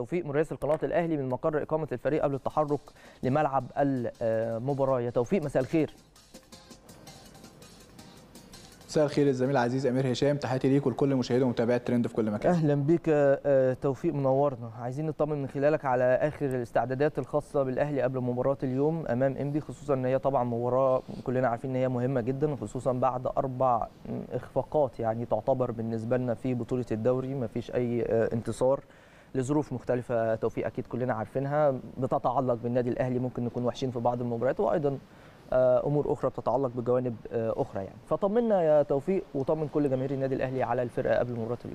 توفيق مراسل قناه الاهلي من مقر اقامه الفريق قبل التحرك لملعب المباراه يا توفيق مساء الخير مساء الخير الزميل العزيز امير هشام تحياتي ليك ولكل مشاهدي ومتابعي الترند في كل مكان اهلا بيك يا توفيق منورنا عايزين نطمن من خلالك على اخر الاستعدادات الخاصه بالاهلي قبل مباراه اليوم امام انبي خصوصا ان هي طبعا مباراه كلنا عارفين ان هي مهمه جدا خصوصا بعد اربع اخفاقات يعني تعتبر بالنسبه لنا في بطوله الدوري ما فيش اي انتصار لظروف مختلفه توفيق اكيد كلنا عارفينها بتتعلق بالنادي الاهلي ممكن نكون وحشين في بعض المباريات وايضا امور اخرى بتتعلق بجوانب اخرى يعني فطمنا يا توفيق وطمن كل جماهير النادي الاهلي على الفرقه قبل مباراه اليوم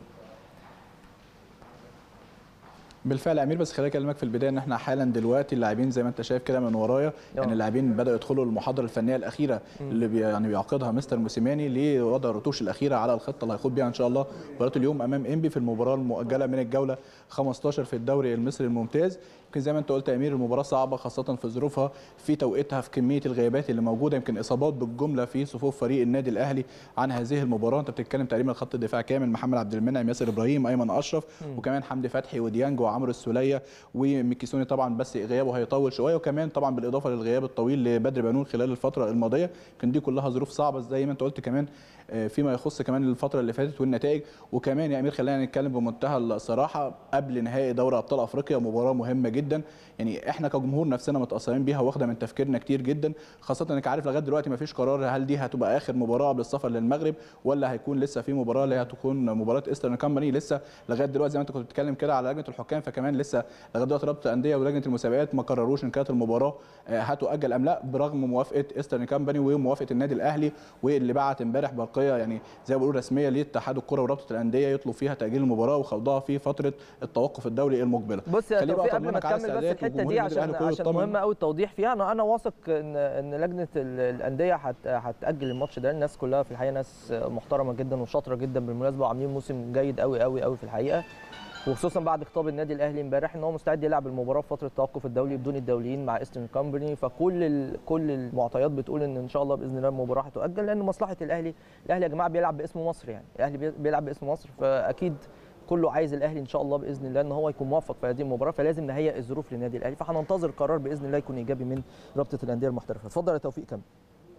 بالفعل يا امير بس خليني اكلمك في البدايه ان احنا حالا دلوقتي اللاعبين زي ما انت شايف كده من ورايا يعني اللاعبين بداوا يدخلوا المحاضره الفنيه الاخيره م. اللي بي يعني بيعقدها مستر موسيماني لوضع الرتوش الاخيره على الخطه اللي هيخوض بيها ان شاء الله مباراه اليوم امام انبي في المباراه المؤجله من الجوله 15 في الدوري المصري الممتاز يمكن زي ما انت قلت يا امير المباراه صعبه خاصه في ظروفها في توقيتها في كميه الغيابات اللي موجوده يمكن اصابات بالجمله في صفوف فريق النادي الاهلي عن هذه المباراه انت بتتكلم تقريبا خط الدفاع كامل محمد عبد المنعم ياسر ابراهيم ايمن اشرف م. وكمان حمدي فتحي وديانج وعمرو السوليه وميكيسوني طبعا بس غيابه هيطول شويه وكمان طبعا بالاضافه للغياب الطويل لبدر بنون خلال الفتره الماضيه كان دي كلها ظروف صعبه زي ما انت قلت كمان فيما يخص كمان الفتره اللي فاتت والنتائج وكمان يا امير خلينا نتكلم بمنتهى الصراحه قبل نهائي دوري ابطال افريقيا مباراه مهمه جدا يعني احنا كجمهور نفسنا متاثرين بيها واخده من تفكيرنا كتير جدا خاصه انك عارف لغايه دلوقتي ما فيش قرار هل دي هتبقى اخر مباراه قبل السفر للمغرب ولا هيكون لسه في مباراه اللي هتكون مباراه ايسترن كامباني لسه لغايه دلوقتي زي ما انت كنت بتتكلم كده على لجنه الحكام فكمان لسه لغايه دلوقتي رابطه الانديه ولجنه المسابقات ما قرروش ان كانت المباراه هتؤجل ام لا برغم موافقه ايسترن كامباني وموافقه النادي الاهلي واللي بعت امبارح برقيه يعني زي ما بقول رسميه لاتحاد الكره ورابطه الانديه يطلب فيها تاجيل المباراه وخوضها في فتره التوقف الدولي المقبله بص يا توفيق قبل ما تكمل بس الحته دي عشان عشان مهم قوي التوضيح فيها انا انا واثق ان ان لجنه الانديه هتاجل الماتش ده الناس كلها في الحقيقه ناس محترمه جدا وشاطره جدا بالمناسبه وعاملين موسم جيد قوي قوي قوي في الحقيقه وخصوصا بعد خطاب النادي الاهلي امبارح ان هو مستعد يلعب المباراه في فتره التوقف الدولي بدون الدوليين مع ايسترن كومباني فكل ال... كل المعطيات بتقول ان ان شاء الله باذن الله المباراه هتؤجل لان مصلحه الاهلي الاهلي يا جماعه بيلعب باسم مصر يعني الاهلي بيلعب باسم مصر فاكيد كله عايز الاهلي ان شاء الله باذن الله ان هو يكون موفق في هذه المباراه فلازم نهيئ الظروف للنادي الاهلي فهننتظر قرار باذن الله يكون ايجابي من رابطه الانديه المحترفه اتفضل يا توفيق كمل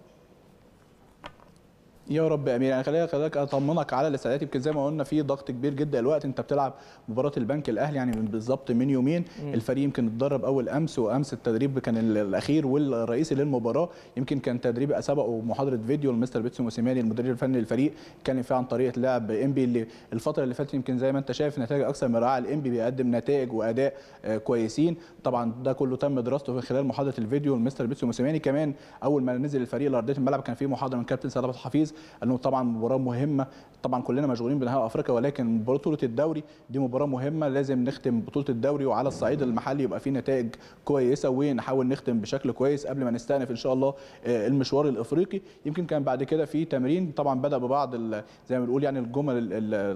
يا رب امير يعني خليني خليك اطمنك على الاستعدادات يمكن زي ما قلنا في ضغط كبير جدا الوقت انت بتلعب مباراه البنك الاهلي يعني من بالظبط من يومين م. الفريق يمكن اتدرب اول امس وامس التدريب كان الاخير والرئيسي للمباراه يمكن كان تدريب سبقه محاضره فيديو لمستر بيتسو موسيماني المدير الفني للفريق اتكلم فيها عن طريقه لعب انبي اللي الفتره اللي فاتت يمكن زي ما انت شايف نتائج اكثر من رائعه الانبي بيقدم نتائج واداء كويسين طبعا ده كله تم دراسته من خلال محاضره الفيديو لمستر بيتسو موسيماني كمان اول ما نزل الفريق لارضيه الملعب كان في محاضره من كابتن سلامه حفيظ انه طبعا مباراه مهمه طبعا كلنا مشغولين بنهائي افريقيا ولكن بطوله الدوري دي مباراه مهمه لازم نختم بطوله الدوري وعلى الصعيد المحلي يبقى في نتائج كويسه ونحاول نختم بشكل كويس قبل ما نستأنف ان شاء الله المشوار الافريقي يمكن كان بعد كده في تمرين طبعا بدا ببعض زي ما بنقول يعني الجمل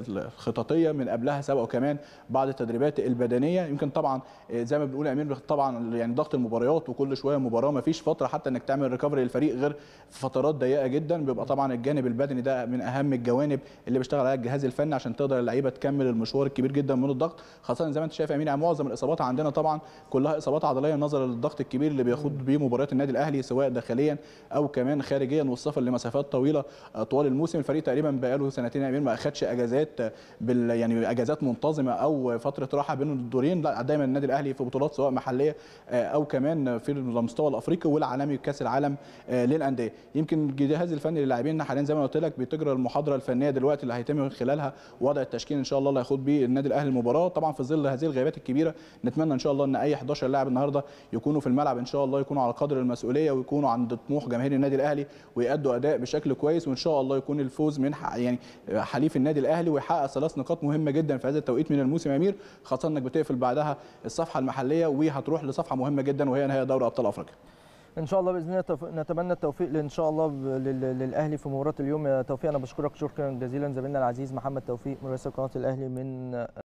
الخططيه من قبلها سبقوا كمان بعض التدريبات البدنيه يمكن طبعا زي ما بنقول يا امير طبعا يعني ضغط المباريات وكل شويه مباراه ما فيش فتره حتى انك تعمل ريكفري للفريق غير في فترات ضيقه جدا بيبقى طبعا الجانب البدني ده من اهم الجوانب اللي بيشتغل عليها الجهاز الفني عشان تقدر اللعيبه تكمل المشوار الكبير جدا من الضغط خاصه زي ما انت شايف يا امين معظم الاصابات عندنا طبعا كلها اصابات عضليه نظرا للضغط الكبير اللي بياخد بيه مباريات النادي الاهلي سواء داخليا او كمان خارجيا والسفر لمسافات طويله طوال الموسم الفريق تقريبا بقاله سنتين يا امين ما اخدش اجازات بال يعني اجازات منتظمه او فتره راحه بين الدورين لا دايما النادي الاهلي في بطولات سواء محليه او كمان في المستوى الافريقي والعالمي كاس العالم للانديه يمكن الجهاز الفني للاعبين حاليا زي ما قلت لك بتجرى المحاضره الفنيه دلوقتي اللي هيتم من خلالها وضع التشكيل ان شاء الله اللي هيخوض بيه النادي الاهلي المباراه طبعا في ظل هذه الغيابات الكبيره نتمنى ان شاء الله ان اي 11 لاعب النهارده يكونوا في الملعب ان شاء الله يكونوا على قدر المسؤوليه ويكونوا عند طموح جماهير النادي الاهلي ويادوا اداء بشكل كويس وان شاء الله يكون الفوز من يعني حليف النادي الاهلي ويحقق ثلاث نقاط مهمه جدا في هذا التوقيت من الموسم يا امير خاصه انك بتقفل بعدها الصفحه المحليه وهتروح لصفحه مهمه جدا وهي نهائي دوري ابطال افريقيا ان شاء الله باذن الله نتمنى التوفيق ان شاء الله للاهلي في مباراه اليوم يا توفيق انا بشكرك شكرا جزيلا زميلنا العزيز محمد توفيق مراسل قناه الاهلي من